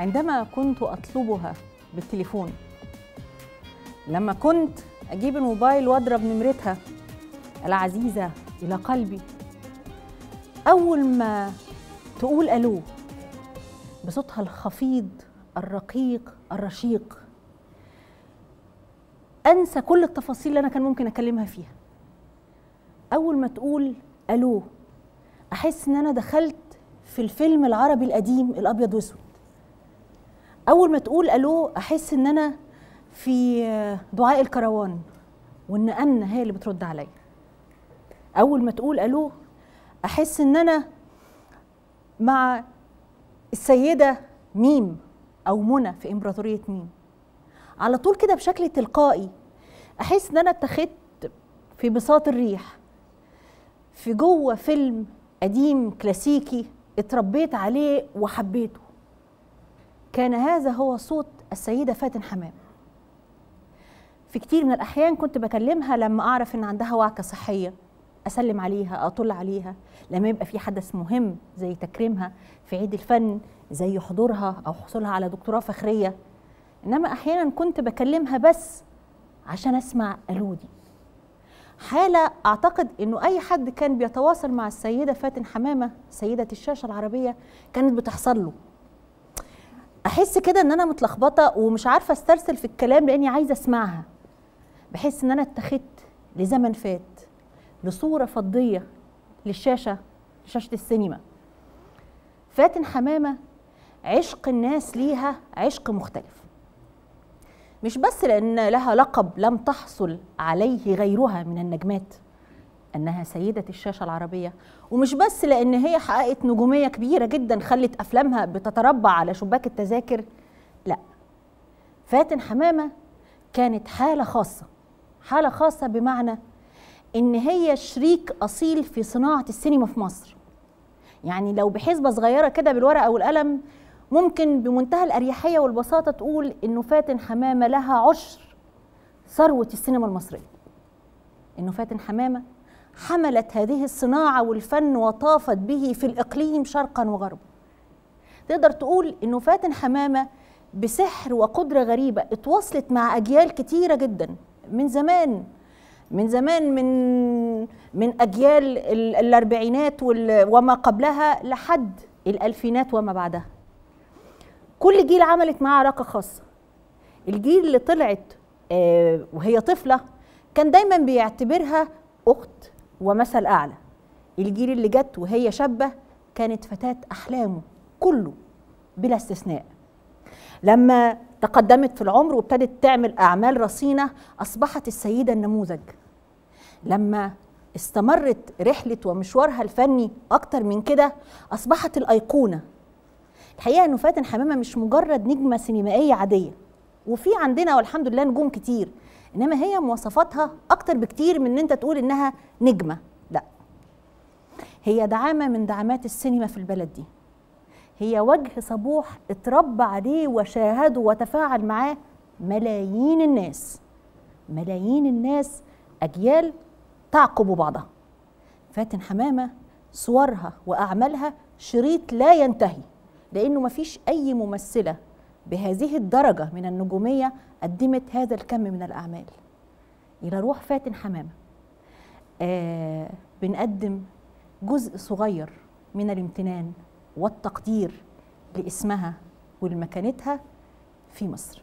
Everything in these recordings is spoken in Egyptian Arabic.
عندما كنت اطلبها بالتليفون لما كنت اجيب الموبايل واضرب نمرتها العزيزه الى قلبي اول ما تقول الو بصوتها الخفيض الرقيق الرشيق انسى كل التفاصيل اللي انا كان ممكن اكلمها فيها اول ما تقول الو احس ان انا دخلت في الفيلم العربي القديم الابيض واسود اول ما تقول الو احس ان انا في دعاء الكروان وان امنه هي اللي بترد عليا اول ما تقول الو احس ان انا مع السيده ميم او منى في امبراطوريه ميم على طول كده بشكل تلقائي احس ان انا اتخذت في بساط الريح في جوه فيلم قديم كلاسيكي اتربيت عليه وحبيته كان هذا هو صوت السيده فاتن حمام في كتير من الاحيان كنت بكلمها لما اعرف ان عندها وعكه صحيه اسلم عليها اطل عليها لما يبقى في حدث مهم زي تكريمها في عيد الفن زي حضورها او حصولها على دكتوراه فخريه انما احيانا كنت بكلمها بس عشان اسمع الودي حالة أعتقد إنه أي حد كان بيتواصل مع السيدة فاتن حمامة سيدة الشاشة العربية كانت بتحصل له أحس كده إن أنا متلخبطة ومش عارفة أسترسل في الكلام لأني عايزة أسمعها بحس إن أنا اتخذت لزمن فات لصورة فضية للشاشة لشاشة السينما فاتن حمامة عشق الناس ليها عشق مختلف مش بس لأن لها لقب لم تحصل عليه غيرها من النجمات أنها سيدة الشاشة العربية ومش بس لأن هي حققت نجومية كبيرة جدا خلت أفلامها بتتربع على شباك التذاكر لا فاتن حمامة كانت حالة خاصة حالة خاصة بمعنى إن هي شريك أصيل في صناعة السينما في مصر يعني لو بحسبة صغيرة كده بالورقة والقلم ممكن بمنتهى الأريحية والبساطة تقول إنه فاتن حمامة لها عشر ثروة السينما المصرية إنه فاتن حمامة حملت هذه الصناعة والفن وطافت به في الإقليم شرقا وغربا تقدر تقول إنه فاتن حمامة بسحر وقدرة غريبة اتواصلت مع أجيال كتيرة جدا من زمان من زمان من من أجيال الأربعينات وما قبلها لحد الألفينات وما بعدها كل جيل عملت معاه علاقه خاصه الجيل اللي طلعت آه وهي طفله كان دايما بيعتبرها اخت ومثل اعلى الجيل اللي جت وهي شابه كانت فتاه احلامه كله بلا استثناء لما تقدمت في العمر وابتدت تعمل اعمال رصينه اصبحت السيده النموذج لما استمرت رحله ومشوارها الفني اكتر من كده اصبحت الايقونه الحقيقه انه فاتن حمامه مش مجرد نجمه سينمائيه عاديه وفي عندنا والحمد لله نجوم كتير انما هي مواصفاتها اكتر بكتير من ان انت تقول انها نجمه لا هي دعامه من دعامات السينما في البلد دي هي وجه صبوح اتربى عليه وشاهده وتفاعل معاه ملايين الناس ملايين الناس اجيال تعقب بعضها فاتن حمامه صورها واعمالها شريط لا ينتهي لانه ما فيش اي ممثله بهذه الدرجه من النجوميه قدمت هذا الكم من الاعمال الى روح فاتن حمامه آه بنقدم جزء صغير من الامتنان والتقدير لاسمها ولمكانتها في مصر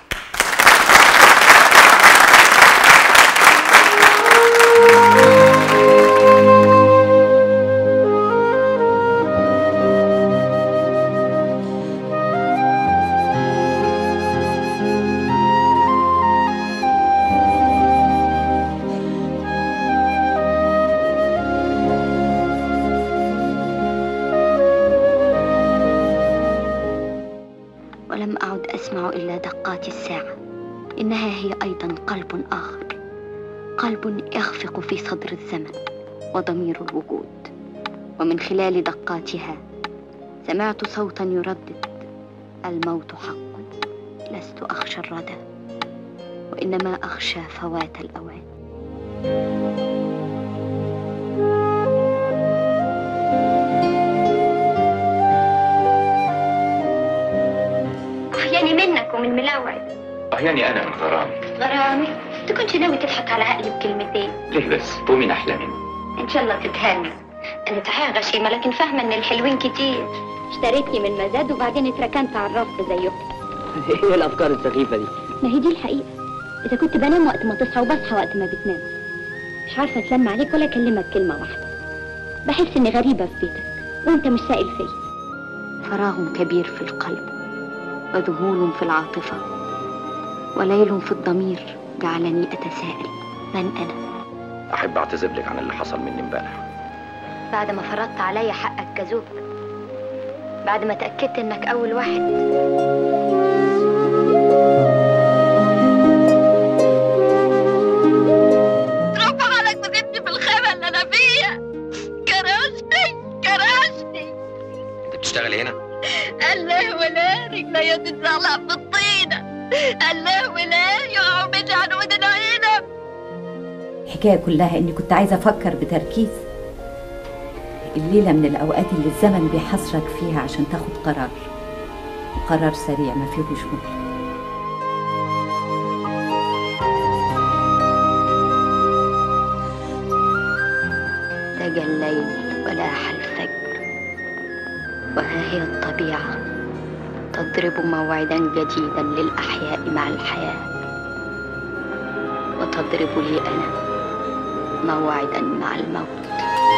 ولم أعد أسمع إلا دقات الساعة إنها هي أيضا قلب آخر قلب يخفق في صدر الزمن وضمير الوجود ومن خلال دقاتها سمعت صوتا يردد الموت حق لست أخشى الردى وإنما أخشى فوات الأوان أحياني أنا من غرام غرامي تكونش ناوي تضحك على عقلي بكلمتين ليه بس هو من أحلى مني ان شاء الله تتهنى انا صحيح غشيمه لكن فاهمه ان الحلوين كتير اشتريتني من مزاد وبعدين اتركنت على الرف زيهم ايه الافكار السخيفه دي ما هي دي الحقيقه اذا كنت بنام وقت ما تصحى وبصحى وقت ما بتنام مش عارفه اتلم عليك ولا اكلمك كلمه واحده بحس اني غريبه في بيتك وانت مش سائل فيا فراغ كبير في القلب وذهول في العاطفه وليل في الضمير جعلني اتساءل من انا أحب أعتذر لك عن اللي حصل مني امبارح بعد ما فرضت عليا حقك كزوج بعد ما تأكدت انك اول واحد رب عليك وسبتني في الخيمة اللي انا فيها كرشني كرشني أنت بتشتغلي هنا؟ الله ولا رجليا تتزعلق في الطينة الله ولا يقعوا بيتي عن ود العنب الحكاية كلها إني كنت عايزة أفكر بتركيز الليلة من الأوقات اللي الزمن بيحصرك فيها عشان تاخد قرار قرار سريع ما فيهوش مهل دجى الليل ولاح الفجر وها هي الطبيعة تضرب موعدا جديدا للأحياء مع الحياة وتضرب لي أنا موعدا مع الموت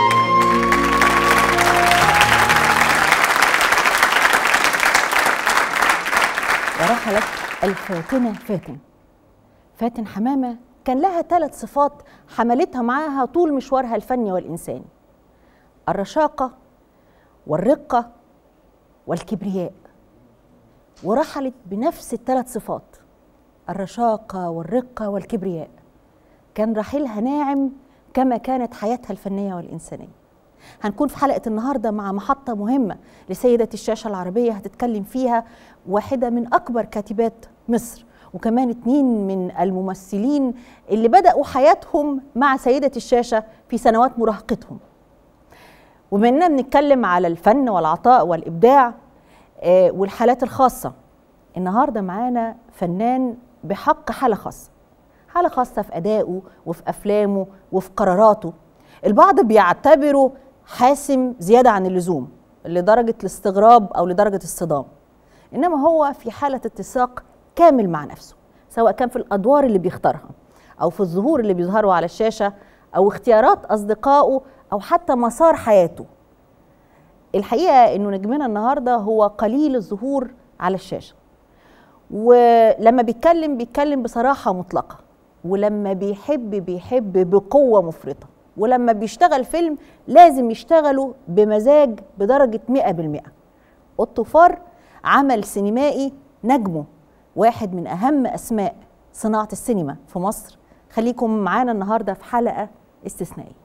ورحلت الفاتنة فاتن فاتن حمامة كان لها ثلاث صفات حملتها معاها طول مشوارها الفني والإنساني الرشاقة والرقة والكبرياء ورحلت بنفس الثلاث صفات الرشاقة والرقة والكبرياء كان رحيلها ناعم كما كانت حياتها الفنية والإنسانية هنكون في حلقة النهاردة مع محطة مهمة لسيدة الشاشة العربية هتتكلم فيها واحدة من أكبر كاتبات مصر وكمان اتنين من الممثلين اللي بدأوا حياتهم مع سيدة الشاشة في سنوات مراهقتهم وبما اننا بنتكلم على الفن والعطاء والإبداع آه، والحالات الخاصة النهاردة معانا فنان بحق حالة خاصة حالة خاصة في أدائه وفي أفلامه وفي قراراته البعض بيعتبره حاسم زيادة عن اللزوم لدرجة الاستغراب أو لدرجة الصدام إنما هو في حالة اتساق كامل مع نفسه سواء كان في الأدوار اللي بيختارها أو في الظهور اللي بيظهروا على الشاشة أو اختيارات أصدقائه أو حتى مسار حياته الحقيقة إنه نجمنا النهاردة هو قليل الظهور على الشاشة ولما بيتكلم بيتكلم بصراحة مطلقة ولما بيحب بيحب بقوة مفرطة ولما بيشتغل فيلم لازم يشتغله بمزاج بدرجة مئة بالمئة أوتو فار عمل سينمائي نجمه واحد من أهم أسماء صناعة السينما في مصر خليكم معانا النهاردة في حلقة استثنائية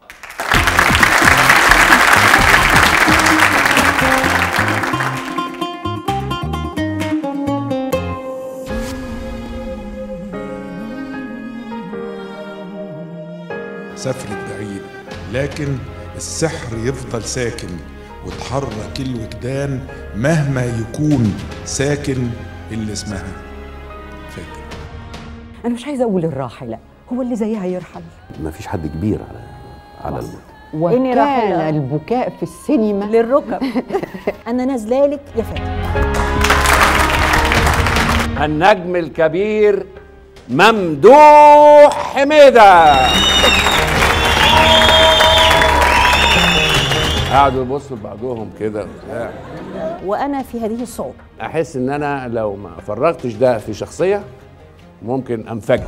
سافرت بعيد لكن السحر يفضل ساكن وتحرك الوجدان مهما يكون ساكن اللي اسمها فاتن انا مش عايزه اقول الراحله هو اللي زيها يرحل ما فيش حد كبير على على الموت إني راحلة. وكان البكاء في السينما للركب أنا نازلة لك يا فاتن النجم الكبير ممدوح حميدة قعدوا يبصوا لبعضهم كده وبتاع. وأنا في هذه الصعوبة احس ان انا لو ما فرغتش ده في شخصيه ممكن انفجر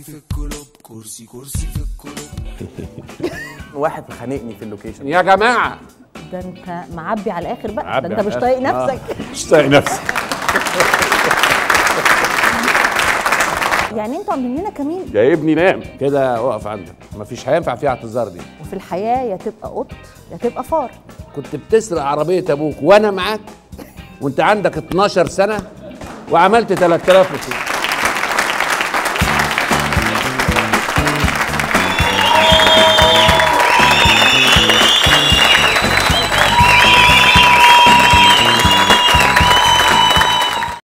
واحد خانقني في اللوكيشن يا جماعه ده أنت معبي على الآخر بقى معبي ده أنت على مش طايق الآخر. نفسك آه، مش طايق نفسي يعني أنتوا عاملين لنا كمين جايبني نام كده اقف عندك مفيش هينفع فيها اعتذار دي وفي الحياة يا تبقى قط يا تبقى فار كنت بتسرق عربيه ابوك وانا معاك وانت عندك 12 سنه وعملت 3000 رصيد